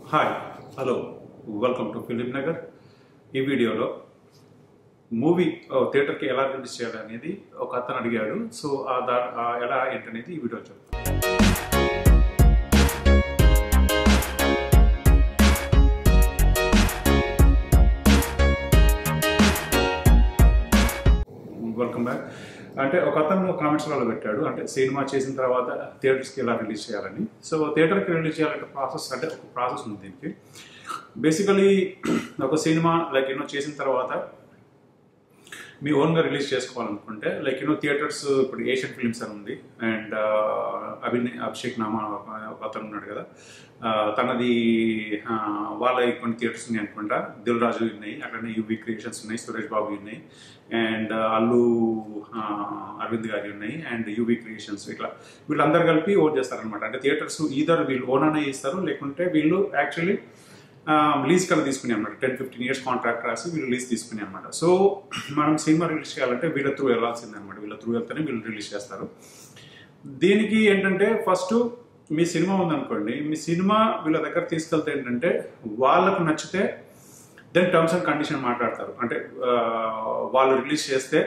hi hello welcome to film Nagar ఈ వీడియోలో movie థియేటర్కి ఎలా రిలీజ్ చేయాలి అనేది ఒక అతను అడిగాడు సో ఆ దా ఆ ఎలా ఏంటనేది ఈ వీడియో చెప్తాను వెల్కమ్ బ్యాక్ అంటే ఒక అతను కామెంట్స్లలో పెట్టాడు అంటే సినిమా చేసిన తర్వాత థియేటర్స్కి ఎలా రిలీజ్ చేయాలని సో థియేటర్కి రిలీజ్ చేయాలంటే ప్రాసెస్ అంటే ఒక ప్రాసెస్ ఉంది దీనికి బేసికలీ ఒక సినిమా లైక్ యూనో చేసిన తర్వాత మీ ఓన్గా రిలీజ్ చేసుకోవాలనుకుంటే లైక్ యూనో థియేటర్స్ ఇప్పుడు ఏషియన్ ఫిలిమ్స్ అని ఉంది అండ్ అభినయ్ అభిషేక్ నామా ఒక ఒక అతను ఉన్నాడు కదా ఆ, తనది ఆ, వాళ్ళ కొన్ని థియేటర్స్ ఉన్నాయి అనుకుంటా దిల్ రాజు ఉన్నాయి అక్కడనే యూవి క్రియేషన్స్ ఉన్నాయి సురేష్ బాబు ఉన్నాయి అండ్ అల్లు ఆ, అరవింద్ గారి ఉన్నాయి అండ్ యూవి క్రియేషన్స్ ఇట్లా వీళ్ళందరూ కలిపి ఓన్ చేస్తారనమాట అంటే థియేటర్స్ ఈధర్ వీళ్ళు ఓన్ అనే ఇస్తారు లేకుంటే వీళ్ళు యాక్చువల్లీ లీజ్ కల్లా తీసుకునే అనమాట టెన్ ఫిఫ్టీన్ ఇయర్స్ కాంట్రాక్ట్ రాసి వీళ్ళు లీజ్ తీసుకునే అనమాట సో మనం సినిమా రిలీజ్ చేయాలంటే వీళ్ళ త్రూ వెళ్ళాల్సిందే అనమాట వీళ్ళ త్రూ వెళ్తేనే వీళ్ళు రిలీజ్ చేస్తారు దీనికి ఏంటంటే ఫస్ట్ మీ సినిమా ఉందనుకోండి మీ సినిమా వీళ్ళ దగ్గర తీసుకెళ్తే ఏంటంటే వాళ్ళకు నచ్చితే దెన్ టర్మ్స్ అండ్ కండిషన్ మాట్లాడతారు అంటే ఆ, వాళ్ళు రిలీజ్ చేస్తే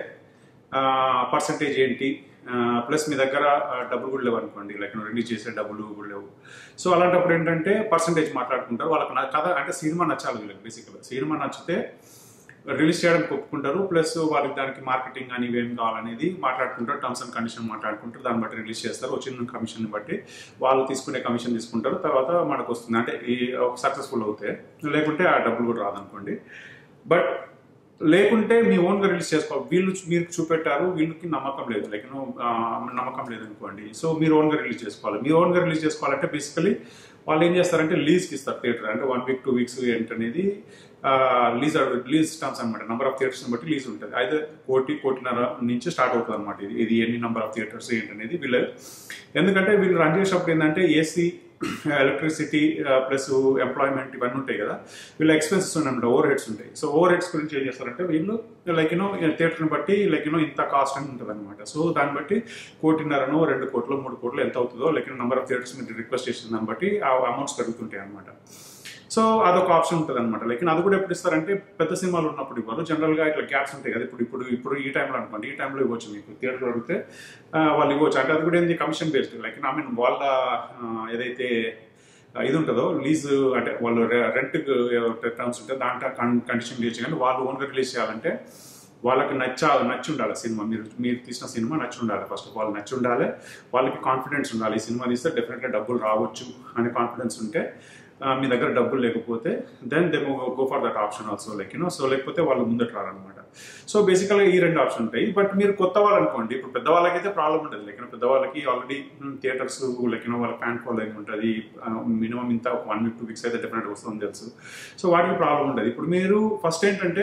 పర్సంటేజ్ ఏంటి ప్లస్ మీ దగ్గర ఆ, డబ్బులు కూడా లేవు అనుకోండి లైక్ రిలీజ్ చేసే డబ్బులు కూడా లేవు సో అలాంటప్పుడు ఏంటంటే పర్సంటేజ్ మాట్లాడుకుంటారు వాళ్ళకి నా కథ అంటే సినిమా నచ్చాలి వీళ్ళకి బేసిక్గా సినిమా నచ్చితే రిలీజ్ చేయడానికి ఒప్పుకుంటారు ప్లస్ వాళ్ళకి దానికి మార్కెటింగ్ అని ఇవేం కావాలనేది మాట్లాడుకుంటారు టర్మ్స్ అండ్ కండిషన్ మాట్లాడుకుంటారు దాన్ని బట్టి రిలీజ్ చేస్తారు వచ్చిన కమిషన్ బట్టి వాళ్ళు తీసుకునే కమిషన్ తీసుకుంటారు తర్వాత మనకు వస్తుంది అంటే ఈ సక్సెస్ఫుల్ అవుతే లేకుంటే ఆ డబ్బులు కూడా రాదనుకోండి బట్ లేకుంటే మీ ఓన్గా రిలీజ్ చేసుకోవాలి వీళ్ళు మీరు చూపెట్టారు వీళ్ళకి నమ్మకం లేదు లైక్ నమ్మకం లేదు అనుకోండి సో మీరు ఓన్గా రిలీజ్ చేసుకోవాలి మీరు ఓన్గా రిలీజ్ చేసుకోవాలంటే బేసికలీ వాళ్ళు ఏం చేస్తారంటే లీజ్కి ఇస్తారు థియేటర్ అంటే వన్ వీక్ టూ వీక్స్ ఏంటనేది లీజ్ లీజ్ టర్మ్స్ అనమాట నెంబర్ ఆఫ్ థియేటర్స్ బట్టి లీజ్ ఉంటుంది అయితే కోటి కోటిన్నర నుంచి స్టార్ట్ అవుతుంది అనమాట ఇది ఇది ఎన్ని నెంబర్ ఆఫ్ థియేటర్స్ ఏంటనేది వీళ్ళు ఎందుకంటే వీళ్ళు రన్ చేసేటప్పుడు ఏంటంటే ఏసీ ఎలక్ట్రిసిటీ ప్లస్ ఎంప్లాయ్మెంట్ ఇవన్నీ ఉంటాయి కదా వీళ్ళ ఎక్స్పెన్సెస్ ఉన్నాయంట ఓవర్ హెడ్స్ ఉంటాయి సో ఓవర్ హెడ్స్ గురించి ఏం చేస్తారంటే వీళ్ళు లైక్ యూనో థియేటర్ని బట్టి లైక్ యూనో ఇంత కాస్ట్ అని ఉంటుంది అనమాట సో దాన్ని బట్టి కోటిన్నరనో రెండు కోట్లు మూడు కోట్లు ఎంత అవుతుందో లైక్ నెంబర్ ఆఫ్ థియేటర్స్ మీరు రిక్వెస్ట్ చేసిన దాన్ని బట్టి ఆ అమౌంట్స్ పెరుగుతుంటాయి అనమాట సో అదొక ఆప్షన్ ఉంటుంది అనమాట లైక్ అది కూడా ఎప్పుడు ఇస్తారంటే పెద్ద సినిమాలు ఉన్నప్పుడు ఇవ్వరు జనరల్ గా ఇట్లా గ్యాప్స్ ఉంటాయి కదా ఇప్పుడు ఇప్పుడు ఇప్పుడు ఈ టైంలో అనుకోండి ఈ టైంలో ఇవ్వచ్చు మీకు థియేటర్ అడిగితే ఆ, వాళ్ళు ఇవ్వచ్చు అంటే అది కూడా ఏంది commission based like I mean వాళ్ళ ఆ, ఏదైతే ఆ, ఇది ఉంటుందో లీజ్ అంటే వాళ్ళు రెంట్ టర్మ్స్ ఉంటే దాంట్లో కండిషన్ రిలీజ్ కానీ వాళ్ళు ఓన్గా రిలీజ్ చేయాలంటే వాళ్ళకి నచ్చ నచ్చి ఉండాలి సినిమా మీరు మీరు తీసిన సినిమా నచ్చి ఉండాలి ఫస్ట్ ఆఫ్ ఆల్ నచ్చి ఉండాలి వాళ్ళకి కాన్ఫిడెన్స్ ఉండాలి ఈ సినిమా తీస్తే డెఫినెట్గా డబ్బులు రావచ్చు అనే కాన్ఫిడెన్స్ ఉంటే ఆ, మీ దగ్గర డబ్బులు లేకపోతే then they go for that option also like you know so లేకపోతే వాళ్ళు ముందట రారనమాట సో బేసికల్గా ఈ రెండు ఆప్షన్ ఉంటాయి బట్ మీరు కొత్త వాళ్ళు అనుకోండి ఇప్పుడు పెద్దవాళ్ళకైతే ప్రాబ్లం ఉంటుంది లైక్ పెద్దవాళ్ళకి ఆల్రెడీ థియేటర్స్ లైక్ వాళ్ళ ఫ్యాన్ ఫాలోయింగ్ ఉంటుంది మినిమం ఇంత ఒక వన్ వీక్ టూ వీక్స్ అయితే డెఫినెట్గా వస్తుంది తెలుసు సో వాటికి ప్రాబ్లం ఉంటుంది ఇప్పుడు మీరు ఫస్ట్ ఏంటంటే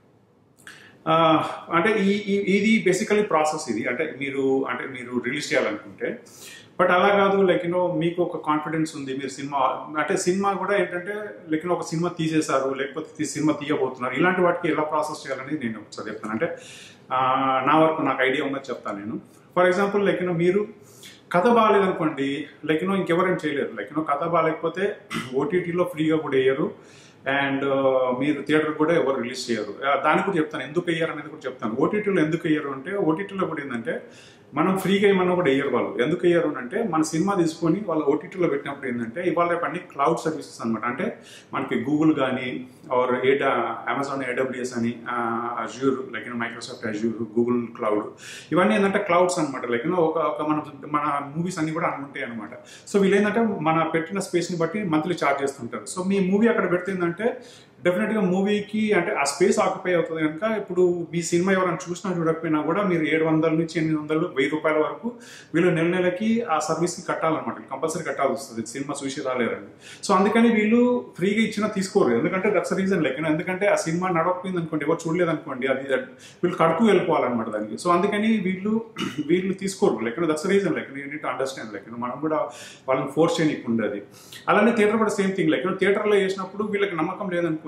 ఆ, అంటే ఈ ఈ- ఇది బేసికలీ ప్రాసెస్ ఇది అంటే మీరు అంటే మీరు రిలీజ్ చేయాలనుకుంటే బట్ అలా కాదు లైక్ యూనో మీకు ఒక కాన్ఫిడెన్స్ ఉంది మీరు సినిమా అంటే సినిమా కూడా ఏంటంటే లైక్ ఒక సినిమా తీసేశారు లేకపోతే తీ- సినిమా తీయబోతున్నారు ఇలాంటి వాటికి ఎలా ప్రాసెస్ చేయాలని నేను ఒకసారి చెప్తాను అంటే ఆ, నా వరకు నాకు ఐడియా ఉన్నది చెప్తాను నేను ఫర్ ఎగ్జాంపుల్ లైక్ యూనో మీరు కథ బాగాలేదనుకోండి లైక్ యూనో ఇంకెవరైనా చేయలేరు లైక్ యూనో కథ బాగాలేకపోతే ఓటీటీలో ఫ్రీగా కూడా వేయరు అండ్ మీరు థియేటర్ కూడా ఎవరు రిలీజ్ చేయరు ఆ, దానికి కూడా చెప్తాను ఎందుకు వేయరు అనేది కూడా చెప్తాను ఓటీటీలో ఎందుకు వేయరు అంటే ఓటీటీలో కూడా ఏంటంటే మనం ఫ్రీగా ఏమన్నా కూడా వేయరు వాళ్ళు ఎందుకు వేయరు అని అంటే మన సినిమా తీసుకొని వాళ్ళు ఓటీటీలో పెట్టినప్పుడు ఏంటంటే ఇవాళ రేపు అన్ని క్లౌడ్ సర్వీసెస్ అనమాట అంటే మనకి గూగుల్ కానీ ఆర్ ఏడా అమెజాన్ ఏడబ్ల్యూఎస్ అని Azure like Microsoft Azure Google cloud ఇవన్నీ ఏంటంటే క్లౌడ్స్ అనమాట లైక్ ఒక ఒక మన మన మూవీస్ అన్ని కూడా అనుకుంటాయి అనమాట సో వీళ్ళు ఏంటంటే మన పెట్టిన స్పేస్ని బట్టి మంత్లీ ఛార్జ్ చేస్తుంటారు సో మీ మూవీ అక్కడ పెడుతుందంటే డెఫినెట్గా మూవీకి అంటే ఆ స్పేస్ ఆక్యుపై అవుతుంది కనుక ఇప్పుడు మీ సినిమా ఎవరైనా చూసినా చూడకపోయినా కూడా మీరు ఏడు వందల నుంచి ఎనిమిది వందలు వెయ్యి రూపాయల వరకు వీళ్ళు నెల నెలకి ఆ సర్వీస్కి కట్టాలన్నమాట కంపల్సరీ కట్టాల్సి వస్తుంది సినిమా చూసి రాలేరండి సో అందుకని వీళ్ళు ఫ్రీగా ఇచ్చినా తీసుకోరు ఎందుకంటే దట్స్ రీజన్ లైక్ ఎందుకంటే ఆ సినిమా నడవకపోయింది అనుకోండి ఎవరు చూడలేదు అనుకోండి అది that వీళ్ళు కడుతూ వెళ్ళిపోవాలన్నమాట దానికి సో అందుకని వీళ్ళు వీళ్ళు తీసుకోరు like that's reason like you need understand like మనం కూడా వాళ్ళని ఫోర్స్ చేయడానికి ఉండదు అలానే థియేటర్ కూడా సేమ్ థింగ్ లైక్ థియేటర్లో వేసినప్పుడు వీళ్ళకి నమ్మకం లేదనుకోండి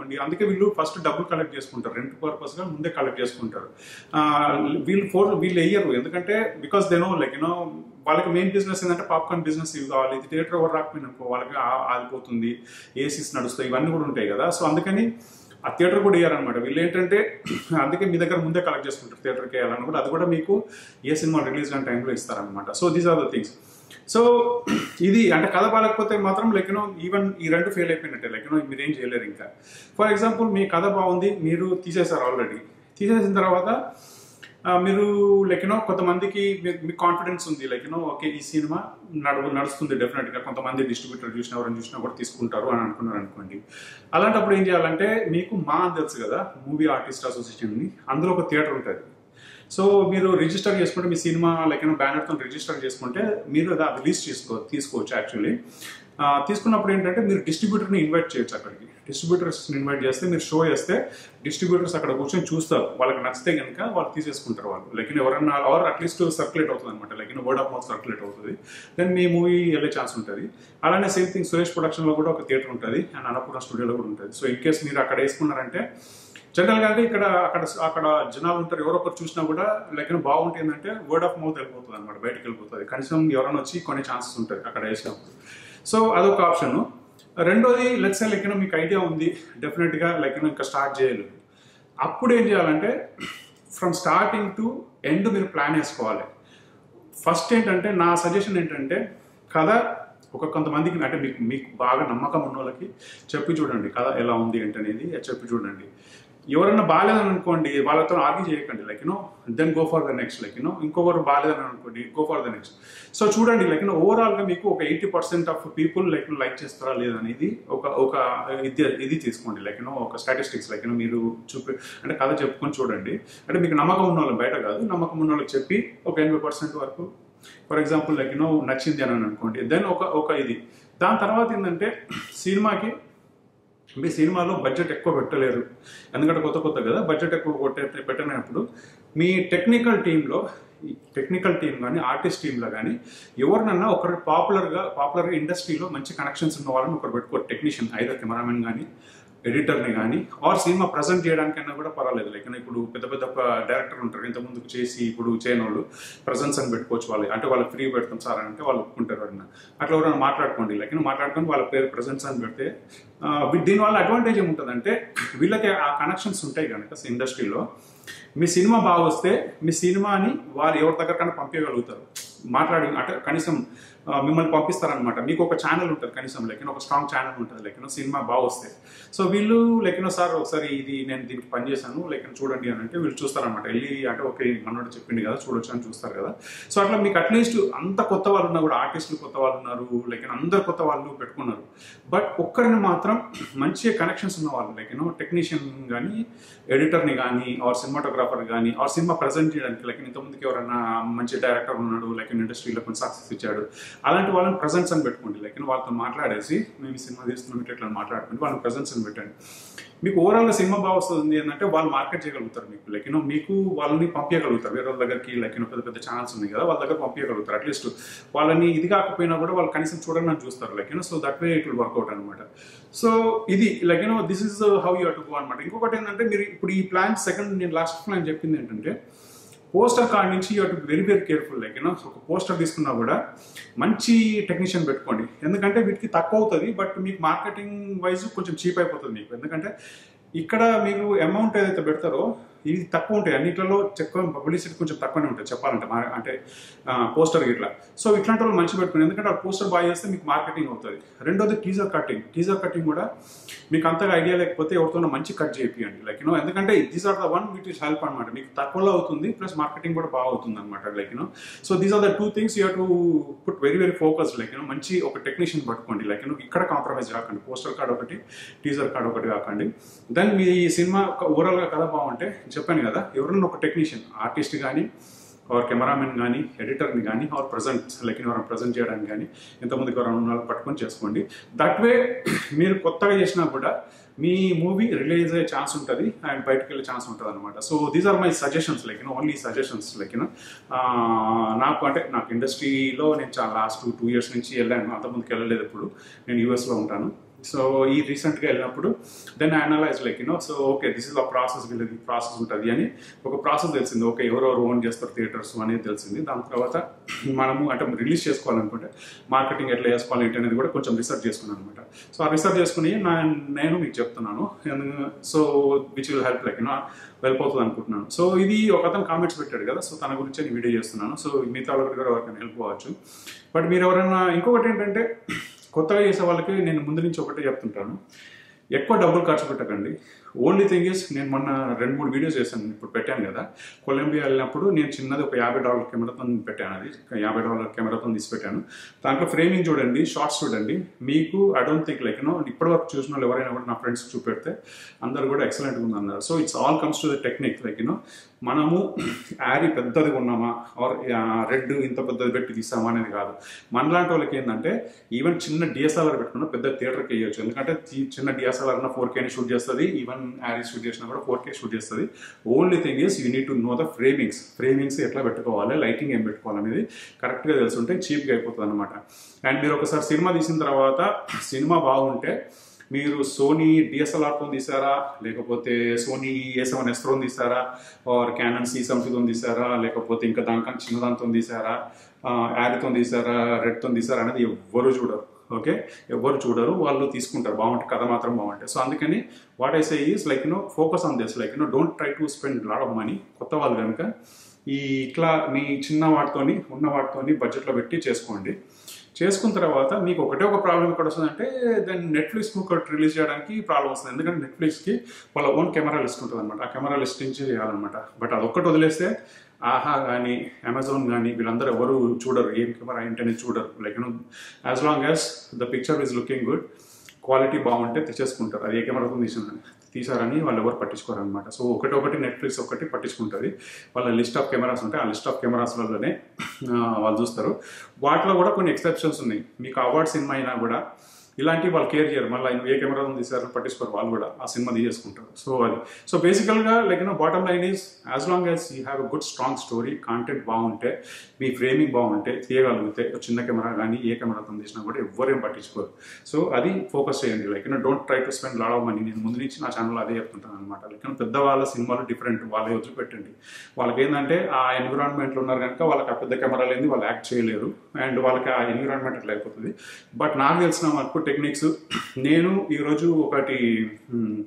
అనుకోండి అందుకే వీళ్ళు ఫస్ట్ డబ్బులు కలెక్ట్ చేసుకుంటారు రెంట్ పర్పస్గా ముందే కలెక్ట్ చేసుకుంటారు ఆ, వీళ్ళు ఫోర్ వీళ్ళు వేయరు ఎందుకంటే because they know like you know వాళ్ళకి మెయిన్ బిజినెస్ ఏంటంటే పాప్కార్న్ బిజినెస్ ఇవి కావాలి ఇది థియేటర్ ఎవరు రాకపోయినా అనుకో వాళ్ళకి ఆ- ఆగిపోతుంది ఏసీస్ నడుస్తాయి ఇవన్నీ కూడా ఉంటాయి కదా సో అందుకని ఆ థియేటర్ కూడా ఇయ్యారనమాట వీళ్ళు ఏంటంటే అందుకే మీ దగ్గర ముందే కలెక్ట్ చేసుకుంటారు థియేటర్కి వేయాలని కూడా అది కూడా మీకు ఏ సినిమా రిలీజ్ అయిన టైంలో ఇస్తారనమాట so these are the things so ఇది అంటే కథ బాగాలేకపోతే మాత్రం లైక్ యూనో ఈవెన్ ఈ రెండు ఫెయిల్ అయిపోయినట్టే లైక్ యూనో మీరు ఏం చేయలేరు ఇంకా ఫర్ ఎగ్జాంపుల్ మీ కథ బాగుంది మీరు తీసేశారు ఆల్రెడీ తీసేసిన తర్వాత ఆ, మీరు లైక్ యూనో కొంతమందికి మీ- మీకు కాన్ఫిడెన్స్ ఉంది లైక్ యూనో ఓకే ఈ సినిమా నడువు నడుస్తుంది డెఫినెట్గా కొంతమంది డిస్ట్రిబ్యూటర్ చూసినా ఎవరైనా చూసినా కూడా తీసుకుంటారు అని అనుకున్నారు అనుకోండి అలాంటప్పుడు ఏం చేయాలంటే మీకు మా అని తెలుసు కదా మూవీ ఆర్టిస్ట్ అసోసియేషన్ని అందులో ఒక థియేటర్ ఉంటుంది సో మీరు రిజిస్టర్ చేసుకుంటే మీ సినిమా లైక్ ఏమో బ్యానర్తో రిజిస్టర్ చేసుకుంటే మీరు అది రిలీజ్ చేసుకో తీసుకోవచ్చు యాక్చువల్లీ తీసుకున్నప్పుడు ఏంటంటే మీరు డిస్ట్రిబ్యూటర్ని ఇన్వైట్ చేయొచ్చు అక్కడికి డిస్ట్రిబ్యూటర్స్ ఇన్వైట్ చేస్తే మీరు షో చేస్తే డిస్ట్రిబ్యూటర్స్ అక్కడ కూర్చొని చూస్తారు వాళ్ళకి నచ్చితే కనుక వాళ్ళు తీసేసుకుంటారు వాళ్ళు లైక్ ఎవరన్నా ఆర్ అట్లీస్ట్ సర్క్యులేట్ అవుతుంది అనమాట like word of mouth circulate అవుతుంది దెన్ మీ మూవీ వెళ్ళే ఛాన్స్ ఉంటుంది అలానే సేమ్ థింగ్ సురేష్ ప్రొడక్షన్లో కూడా ఒక థియేటర్ ఉంటుంది అండ్ అన్నపూర్ణ స్టూడియోలో కూడా ఉంటుంది సో ఇన్ కేస్ మీరు అక్కడ వేసుకున్నారంటే జనరల్ గా అంటే ఇక్కడ అక్కడ అక్కడ జనాలు ఉంటారు ఎవరో ఒకరు చూసినా కూడా లైక్ బాగుంటుంది ఏంటంటే వర్డ్ ఆఫ్ మౌత్ వెళ్ళిపోతుంది అనమాట బయటకు వెళ్ళిపోతుంది కనీసం ఎవరైనా వచ్చి కొనే ఛాన్సెస్ ఉంటాయి అక్కడ వేసినప్పుడు సో అదొక ఆప్షన్ రెండోది లెట్స్ లైక్ మీకు ఐడియా ఉంది డెఫినెట్ గా లైక్ ఇంకా స్టార్ట్ చేయాలి అప్పుడు ఏం చేయాలంటే ఫ్రమ్ స్టార్టింగ్ టు ఎండ్ మీరు ప్లాన్ వేసుకోవాలి ఫస్ట్ ఏంటంటే నా సజెషన్ ఏంటంటే కథ ఒక కొంతమందికి అంటే మీకు మీకు బాగా నమ్మకం ఉన్న వాళ్ళకి చెప్పి చూడండి కథ ఎలా ఉంది ఏంటనేది చెప్పి చూడండి ఎవరన్నా బాగాలేదని అనుకోండి వాళ్ళతో ఆర్గ్యూ చేయకండి like you know then go for the next like you know ఇంకొకరు బాగాలేదని అనుకోండి go for the next so చూడండి లైక్ యూనో ఓవరాల్ గా మీకు ఒక eighty percent of people like like చేస్తారా లేదనేది ఒక ఒక ఇది ఇది తీసుకోండి లైక్ యూనో ఒక స్టాటిస్టిక్స్ లైక్ యూనో మీరు చూపి అంటే కథ చెప్పుకొని చూడండి అంటే మీకు నమ్మకం ఉన్న వాళ్ళని బయట కాదు నమ్మకం ఉన్న వాళ్ళకి చెప్పి ఒక ఎనభై పర్సెంట్ వరకు ఫర్ ఎగ్జాంపుల్ లైక్ యూనో నచ్చింది అని అనుకోండి దెన్ ఒక ఒక ఇది దాని తర్వాత ఏంటంటే సినిమాకి మీ సినిమాలో బడ్జెట్ ఎక్కువ పెట్టలేరు ఎందుకంటే కొత్త కొత్త కదా బడ్జెట్ ఎక్కువ కొట్టే పెట్టినప్పుడు మీ టెక్నికల్ టీంలో టెక్నికల్ టీం కానీ ఆర్టిస్ట్ టీంలో కానీ ఎవరినన్నా ఒకరు పాపులర్గా పాపులర్ ఇండస్ట్రీలో మంచి కనెక్షన్స్ ఉన్న వాళ్ళని ఒకరు పెట్టుకోరు టెక్నీషియన్ ఐదర్ కెమెరామెన్ కానీ ఎడిటర్ని కానీ ఆర్ సినిమా ప్రజెంట్ చేయడానికైనా కూడా పర్వాలేదు లైక్ ఇప్పుడు పెద్ద పెద్ద డైరెక్టర్ ఉంటారు ఇంత ముందుకు చేసి ఇప్పుడు చేయని వాళ్ళు ప్రజెన్స్ అని పెట్టుకోవచ్చు వాళ్ళు అంటే వాళ్ళు ఫ్రీ పెడతాం సార్ అని అంటే వాళ్ళు ఒప్పుకుంటారు ఎవరైనా అట్లా ఎవరైనా మాట్లాడుకోండి లైక్ మాట్లాడుకొని వాళ్ళ పేరు ప్రజెన్స్ అని పెడితే ఆ, వీ- దీనివల్ల అడ్వాంటేజ్ ఏముంటుందంటే వీళ్ళకి ఆ కనెక్షన్స్ ఉంటాయి కనుక ఇండస్ట్రీలో మీ సినిమా బాగా వస్తే మీ సినిమాని వారు ఎవరి దగ్గర కన్నా పంపించగలుగుతారు మాట్లాడి అంటే కనీసం ఆ, మిమ్మల్ని పంపిస్తారనమాట మీకు ఒక ఛానల్ ఉంటుంది కనీసం లైక్ ఒక స్ట్రాంగ్ ఛానల్ ఉంటుంది లైక్ సినిమా బాగా వస్తే సో వీళ్ళు లైక్ సార్ ఒకసారి ఇది నేను దీనికి పని చేశాను లైక్ చూడండి అని అంటే వీళ్ళు చూస్తారనమాట వెళ్ళి అంటే ఓకే మనోడు చెప్పింది కదా చూడొచ్చు అని చూస్తారు కదా సో అట్లా మీకు అట్లీస్ట్ అంత కొత్త వాళ్ళు ఉన్నా కూడా ఆర్టిస్టులు కొత్త వాళ్ళు ఉన్నారు లైక్ అందరు కొత్త వాళ్ళు పెట్టుకున్నారు బట్ ఒక్కరిని మాత్రం మంచి కనెక్షన్స్ ఉన్న వాళ్ళు లైక్ యూనో టెక్నీషియన్ కానీ ఎడిటర్ని కానీ ఆర్ సినిమాటోగ్రాఫర్ కానీ ఆర్ సినిమా ప్రజెంట్ చేయడానికి లైక్ ఇంతకుముందుకి ఎవరైనా మంచి డైరెక్టర్ ఉన్నాడు లైక్ ఇండస్ట్రీలో కొంచెం సక్సెస్ ఇచ్చాడు అలాంటి వాళ్ళని ప్రజెన్స్ అని పెట్టుకోండి లైక్ వాళ్ళతో మాట్లాడేసి మేము ఈ సినిమా తీస్తున్నాం ఇట్లా ఇట్లా మాట్లాడుకోండి వాళ్ళని ప్రజెన్స్ అని పెట్టండి మీకు ఓవరాల్గా సినిమా బాగా వస్తుంది ఏంటంటే వాళ్ళు మార్కెట్ చేయగలుగుతారు మీకు లైక్ యూనో మీకు వాళ్ళని పంపించగలుగుతారు వేరే వాళ్ళ దగ్గరికి లైక్ యూనో పెద్ద పెద్ద ఛానల్స్ ఉన్నాయి కదా వాళ్ళ దగ్గర పంపించగలుగుతారు అట్లీస్ట్ వాళ్ళని ఇది కాకపోయినా కూడా వాళ్ళు కనీసం చూడండి అని చూస్తారు like you know so that way it will work out అనమాట సో ఇది like you know this is how you to go అనమాట ఇంకొకటి ఏంటంటే మీరు ఇప్పుడు ఈ ప్లాన్ సెకండ్ నేను లాస్ట్ ప్లాన్ చెప్పింది ఏంటంటే పోస్టర్ కార్డ్ నుంచి you to very very careful like you know ఒక పోస్టర్ తీసుకున్నా కూడా మంచి టెక్నీషియన్ పెట్టుకోండి ఎందుకంటే వీటికి తక్కువ అవుతుంది బట్ మీకు మార్కెటింగ్ వైజ్ కొంచెం చీప్ అయిపోతుంది మీకు ఎందుకంటే ఇక్కడ మీరు అమౌంట్ ఏదైతే పెడతారో ఇది తక్కువ ఉంటాయి అన్నిట్లలో చెక్క పబ్లిసిటీ కొంచెం తక్కువనే ఉంటాయి చెప్పాలంటే మా- అంటే పోస్టర్ ఇట్లా సో ఇట్లాంటి వాళ్ళు మంచి పెట్టుకుని ఎందుకంటే ఆ పోస్టర్ బాగా చేస్తే మీకు మార్కెటింగ్ అవుతుంది రెండోది టీజర్ కటింగ్ టీజర్ కటింగ్ కూడా మీకు అంతగా ఐడియా లేకపోతే ఎవరితోనో మంచి కట్ చేయండి లైక్ యూనో ఎందుకంటే these are the one with is help అనమాట మీకు తక్కువలో అవుతుంది ప్లస్ మార్కెటింగ్ కూడా బాగా అవుతుంది అనమాట like you know so these are the two things you to put very very focus like you know మంచి ఒక టెక్నీషియన్ పట్టుకోండి లైక్ యూనో ఇక్కడ కాంప్రమైజ్ కాకండి పోస్టర్ కార్డ్ ఒకటి టీజర్ కార్డ్ ఒకటి కాకండి దెన్ మీ సినిమా ఓవరాల్ గా కథ బాగుంటే చెప్పాను కదా ఎవరైనా ఒక టెక్నీషియన్ ఆర్టిస్ట్ కానీ ఆర్ కెమెరామెన్ కానీ ఎడిటర్ని కానీ ఆర్ ప్రజెంట్ లైక్ ఎవరైనా ప్రజెంట్ చేయడానికి కానీ ఎంతమందికి ఎవరైనా ఉన్న వాళ్ళు పట్టుకొని చేసుకోండి దట్ వే మీరు కొత్తగా చేసినా కూడా మీ మూవీ రిలీజ్ అయ్యే ఛాన్స్ ఉంటుంది అండ్ బయటకు వెళ్ళే ఛాన్స్ ఉంటుంది అనమాట so these are my suggestions like you know only suggestions like you know నాకు అంటే నాకు ఇండస్ట్రీలో నేను చాలా లాస్ట్ టూ ఇయర్స్ నుంచి వెళ్ళాను అంతకుముందుకు వెళ్ళలేదు ఎప్పుడు నేను యూఎస్లో ఉంటాను సో ఈ రీసెంట్గా వెళ్ళినప్పుడు then analyse like you know so okay this is a process వీళ్ళది ప్రాసెస్ ఉంటుంది అని ఒక ప్రాసెస్ తెలిసింది ఓకే ఎవరెవరు ఓన్ చేస్తారు థియేటర్స్ అనేది తెలిసింది దాని తర్వాత మనము అంటే రిలీజ్ చేసుకోవాలనుకుంటే మార్కెటింగ్ ఎట్లా చేసుకోవాలి ఏంటి అనేది కూడా కొంచెం రీసెర్చ్ చేసుకున్నాను అనమాట సో ఆ రీసెర్చ్ చేసుకుని నా నేను మీకు చెప్తున్నాను so which will help like you know వెళ్ళిపోతుంది అనుకుంటున్నాను సో ఇది ఒక అతను కామెంట్స్ పెట్టాడు కదా సో తన గురించి నేను వీడియో చేస్తున్నాను సో మిగతా వాళ్ళకి కూడా ఎవరికైనా హెల్ప్ అవ్వచ్చు బట్ మీరు ఎవరైనా ఇంకొకటి ఏంటంటే కొత్తగా చేసే వాళ్ళకి నేను ముందు నుంచి ఒకటే చెప్తుంటాను ఎక్కువ డబ్బులు ఖర్చు పెట్టకండి ఓన్లీ థింగ్ ఇస్ నేను మొన్న రెండు మూడు వీడియోస్ చేశాను ఇప్పుడు పెట్టాను కదా కొలంబియా వెళ్ళినప్పుడు నేను చిన్నది ఒక యాభై డాలర్ కెమెరాతో పెట్టాను అది యాభై డాలర్ కెమెరాతో తీసి పెట్టాను దాంట్లో ఫ్రేమింగ్ చూడండి షార్ట్స్ చూడండి మీకు I don't think like you know ఇప్పటి వరకు చూసిన వాళ్ళు ఎవరైనా కూడా నా ఫ్రెండ్స్ చూపెడితే అందరు కూడా ఎక్సలెంట్గా ఉంది అన్నారు so it's all comes to the technique like you know మనము యారీ పెద్దది ఉన్నామా ఆర్ రెడ్ ఇంత పెద్దది పెట్టి తీసామా అనేది కాదు మనలాంటి వాళ్ళకి ఏంటంటే ఈవెన్ చిన్న డిఎస్ఎల్ఆర్ పెట్టుకున్నా పెద్ద థియేటర్కి వేయచ్చు ఎందుకంటే చి- చిన్న డిఎస్ఎల్ఆర్ ఉన్న ఫోర్ కేని షూట్ చేస్తుంది ఈవెన్ యారీ షూట్ చేసినా కూడా ఫోర్ కే షూట్ చేస్తుంది only thing is you need to know the framings framings ఎట్లా పెట్టుకోవాలి లైటింగ్ ఏం పెట్టుకోవాలి అనేది కరెక్ట్గా తెలుసుంటే చీప్గా అయిపోతుంది అనమాట అండ్ మీరు ఒకసారి సినిమా తీసిన తర్వాత సినిమా బాగుంటే మీరు సోనీ డిఎస్ఎల్ఆర్తో తీసారా లేకపోతే సోనీ ఏ సెవెన్ ఎస్తో తీసారా ఆర్ క్యానన్ సి సెవెంటీతో తీసారా లేకపోతే ఇంకా దానికన్నా చిన్నదాంతో తీసారా యాడ్తో తీసారా రెడ్తో తీసారా అనేది ఎవ్వరు చూడరు ఓకే ఎవ్వరు చూడరు వాళ్ళు తీసుకుంటారు బాగుంటుంది కథ మాత్రం బాగుంటాయి సో అందుకని what I say is like you know focus on this like you know don't try to spend lot of money కొత్త వాళ్ళు కనుక ఈ ఇట్లా మీ చిన్న వాటితోని ఉన్న వాటితోని బడ్జెట్లో పెట్టి చేసుకోండి చేసుకున్న తర్వాత మీకు ఒకటే ఒక ప్రాబ్లం ఎక్కడ వస్తుందంటే దెన్ నెట్ఫ్లిక్స్ ఒకటి రిలీజ్ చేయడానికి ప్రాబ్లం వస్తుంది ఎందుకంటే నెట్ఫ్లిక్స్కి వాళ్ళ ఓన్ కెమెరా లిస్ట్ ఉంటుంది అనమాట ఆ కెమెరా లిస్ట్ నుంచి చేయాలన్నమాట బట్ అదొక్కటి వదిలేస్తే ఆహా కానీ అమెజాన్ కానీ వీళ్ళందరూ ఎవరు చూడరు ఏం కెమెరా ఏంటనే చూడరు like you know as long as the picture is looking good quality బాగుంటే తెచ్చేసుకుంటారు అది ఏ కెమెరాతో తీసిన తీసారని వాళ్ళు ఎవరు పట్టించుకోరు అనమాట సో ఒకటి ఒకటి నెట్ఫ్లిక్స్ ఒకటి పట్టించుకుంటుంది వాళ్ళ లిస్ట్ ఆఫ్ కెమెరాస్ ఉంటాయి ఆ లిస్ట్ ఆఫ్ కెమెరాస్లలోనే వాళ్ళు చూస్తారు వాటిలో కూడా కొన్ని ఎక్సెప్షన్స్ ఉన్నాయి మీకు అవార్డ్ సినిమా అయినా కూడా ఇలాంటివి వాళ్ళు కేర్ చేయరు మళ్ళీ ఏ కెమెరా తీసారు పట్టించుకోరు వాళ్ళు కూడా ఆ సినిమా తీసేసుకుంటారు సో అది సో బేసికల్గా like you know bottom line is as long as you have a good strong story content బాగుంటే మీ ఫ్రేమింగ్ బాగుంటే తీయగలిగితే ఒక చిన్న కెమెరా కానీ ఏ కెమెరాతో తీసినా కూడా ఎవ్వరేం పట్టించుకోరు సో అది ఫోకస్ చేయండి like you know don't try to spend lot of money నేను ముందు నుంచి నా ఛానల్ అదే చెప్తుంటాను అనమాట లైక్ యూనో పెద్దవాళ్ళ సినిమాలు డిఫరెంట్ వాళ్ళే వదిలిపెట్టండి వాళ్ళకి ఏంటంటే ఆ ఎన్విరాన్మెంట్లో ఉన్నారు కనుక వాళ్ళకి ఆ పెద్ద కెమెరా లేని వాళ్ళు యాక్ట్ చేయలేరు అండ్ వాళ్ళకి ఆ ఎన్విరాన్మెంట్ అట్లా అయిపోతుంది బట్ నాకు తెలిసిన వరకు టెక్నిక్స్ నేను ఈరోజు ఒకటి మ్,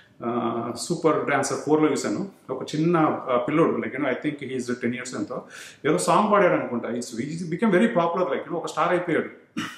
సూపర్ డాన్సర్ ఫోర్లో చూశాను ఒక చిన్న ఆ, పిల్లోడు like you know I think he's ten years ఎంతో ఏదో సాంగ్ పాడాడు అనుకుంటా is become very popular like ఒక స్టార్ అయిపోయాడు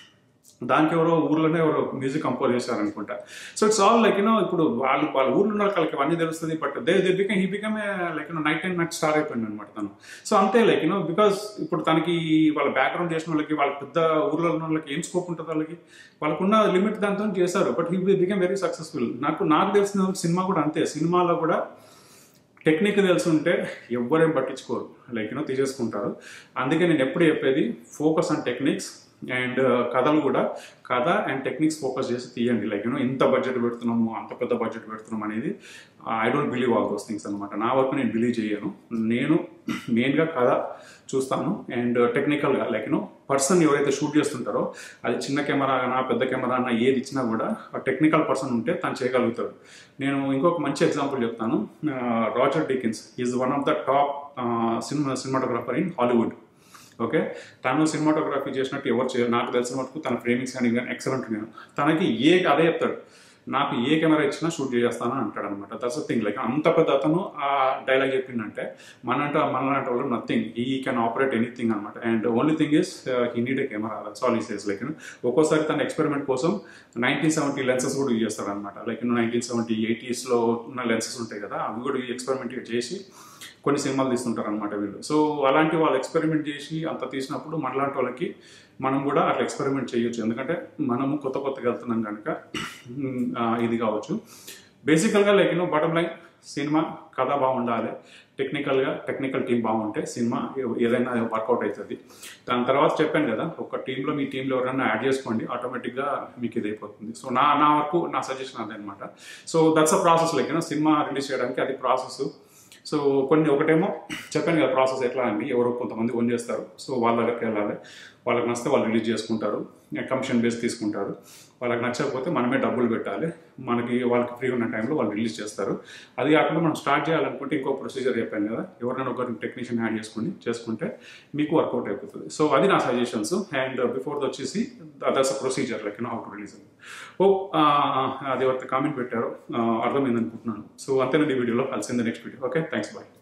దానికి ఎవరో ఊర్లోనే ఎవరో మ్యూజిక్ కంపోజ్ చేశారు అనుకుంటా so it's all like you know ఇప్పుడు వాళ్ళు వాళ్ళ ఊర్లో ఉన్న వాళ్ళకి అవన్నీ తెలుస్తుంది but they they become he become like you know night and night star అయిపోయింది అనమాట తను సో అంతే లైక్ యూనో బికాస్ ఇప్పుడు తనకి వాళ్ళ బ్యాక్గ్రౌండ్ చేసిన వాళ్ళకి వాళ్ళ పెద్ద ఊర్లో ఉన్న వాళ్ళకి ఏం స్కోప్ ఉంటుంది వాళ్ళకి వాళ్ళకున్న లిమిట్ దాంతో చేశారు but he become very successful నాకు నాకు తెలిసిన సినిమా కూడా అంతే సినిమాలో కూడా టెక్నిక్ తెలిసి ఉంటే ఎవ్వరేం పట్టించుకోరు లైక్ యూనో తీసేసుకుంటారు అందుకే నేను ఎప్పుడు చెప్పేది ఫోకస్ ఆన్ టెక్నిక్స్ అండ్ కథలు కూడా కథ అండ్ టెక్నిక్స్ ఫోకస్ చేసి తీయండి లైక్ యూనో ఇంత బడ్జెట్ పెడుతున్నాము అంత పెద్ద బడ్జెట్ పెడుతున్నాం అనేది I don't believe all those things అనమాట నా వరకు నేను బిలీవ్ చేయను నేను మెయిన్గా కథ చూస్తాను అండ్ టెక్నికల్గా లైక్ యూనో పర్సన్ ఎవరైతే షూట్ చేస్తుంటారో అది చిన్న కెమెరా అయినా పెద్ద కెమెరా అయినా ఏది ఇచ్చినా కూడా ఆ టెక్నికల్ పర్సన్ ఉంటే తను చేయగలుగుతాడు నేను ఇంకొక మంచి ఎగ్జాంపుల్ చెప్తాను Roger Deakins is one of the top cinema cinematographer in Hollywood okay తను సినిమాటోగ్రఫీ చేసినట్టు ఎవరు చేయరు నాకు తెలిసిన మటుకు తన ఫ్రేమింగ్స్ కానీ ఎక్సలెంట్ నేను తనకి ఏ అదే చెప్తాడు నాకు ఏ కెమెరా ఇచ్చినా షూట్ చేస్తాను అంటాడు అనమాట దట్స్ థింగ్ లైక్ అంత పెద్ద అతను ఆ డైలాగ్ చెప్పిందంటే మనంటే మనలాంటి వాళ్ళు nothing he can operate anything అనమాట and only thing is he need a camera that's all he says like ఒక్కోసారి తన ఎక్స్పెరిమెంట్ కోసం నైన్టీన్ సెవెంటీ లెన్సెస్ కూడా యూజ్ చేస్తాడు అనమాట లైక్ నైన్టీన్ సెవెంటీ ఎయిటీస్లో ఉన్న లెన్సెస్ ఉంటాయి కదా అవి కూడా ఎక్స్పెరిమెంట్ చేసి కొన్ని సినిమాలు తీస్తుంటారు అనమాట వీళ్ళు సో అలాంటి వాళ్ళు ఎక్స్పెరిమెంట్ చేసి అంత తీసినప్పుడు మనలాంటి వాళ్ళకి మనం కూడా అట్లా ఎక్స్పెరిమెంట్ చేయొచ్చు ఎందుకంటే మనము కొత్త కొత్తగా వెళ్తున్నాం కనుక ఉమ్, ఆ, ఇది కావచ్చు బేసికల్గా like you know bottom line cinema కథ బాగుండాలి టెక్నికల్గా టెక్నికల్ టీం బాగుంటే సినిమా ఏ- ఏదైనా వర్కౌట్ అవుతుంది దాని తర్వాత చెప్పాను కదా ఒక టీంలో మీ టీంలో ఎవరైనా యాడ్ చేసుకోండి ఆటోమేటిక్గా మీకు ఇది అయిపోతుంది సో నా నా వరకు నా సజెషన్ అదే అనమాట so that's a process like you know cinema release చేయడానికి అది ప్రాసెస్ సో కొన్ని ఒకటేమో చెప్పాను కదా ప్రాసెస్ ఎట్లా అండి ఎవరో కొంతమంది ఓన్ చేస్తారు సో వాళ్ళ దగ్గరికి వెళ్ళాలి వాళ్ళకి నచ్చితే వాళ్ళు రిలీజ్ చేసుకుంటారు కమిషన్ బేస్ తీసుకుంటారు వాళ్ళకి నచ్చకపోతే మనమే డబ్బులు పెట్టాలి మనకి వాళ్ళకి ఫ్రీ ఉన్న టైంలో వాళ్ళు రిలీజ్ చేస్తారు అది కాకుండా మనం స్టార్ట్ చేయాలనుకుంటే ఇంకో ప్రొసీజర్ చెప్పాను కదా ఎవరైనా ఒకరిని టెక్నీషియన్ యాడ్ చేసుకుని చేసుకుంటే మీకు వర్కౌట్ అయిపోతుంది సో అది నా సజెషన్స్ అండ్ బిఫోర్ వచ్చేసి that's procedure like how to release ఓ అది ఎవరైతే కామెంట్ పెట్టారో అర్థమైంది అనుకుంటున్నాను సో అంతేనండి ఈ వీడియోలో కలిసింది next video okay thanks bye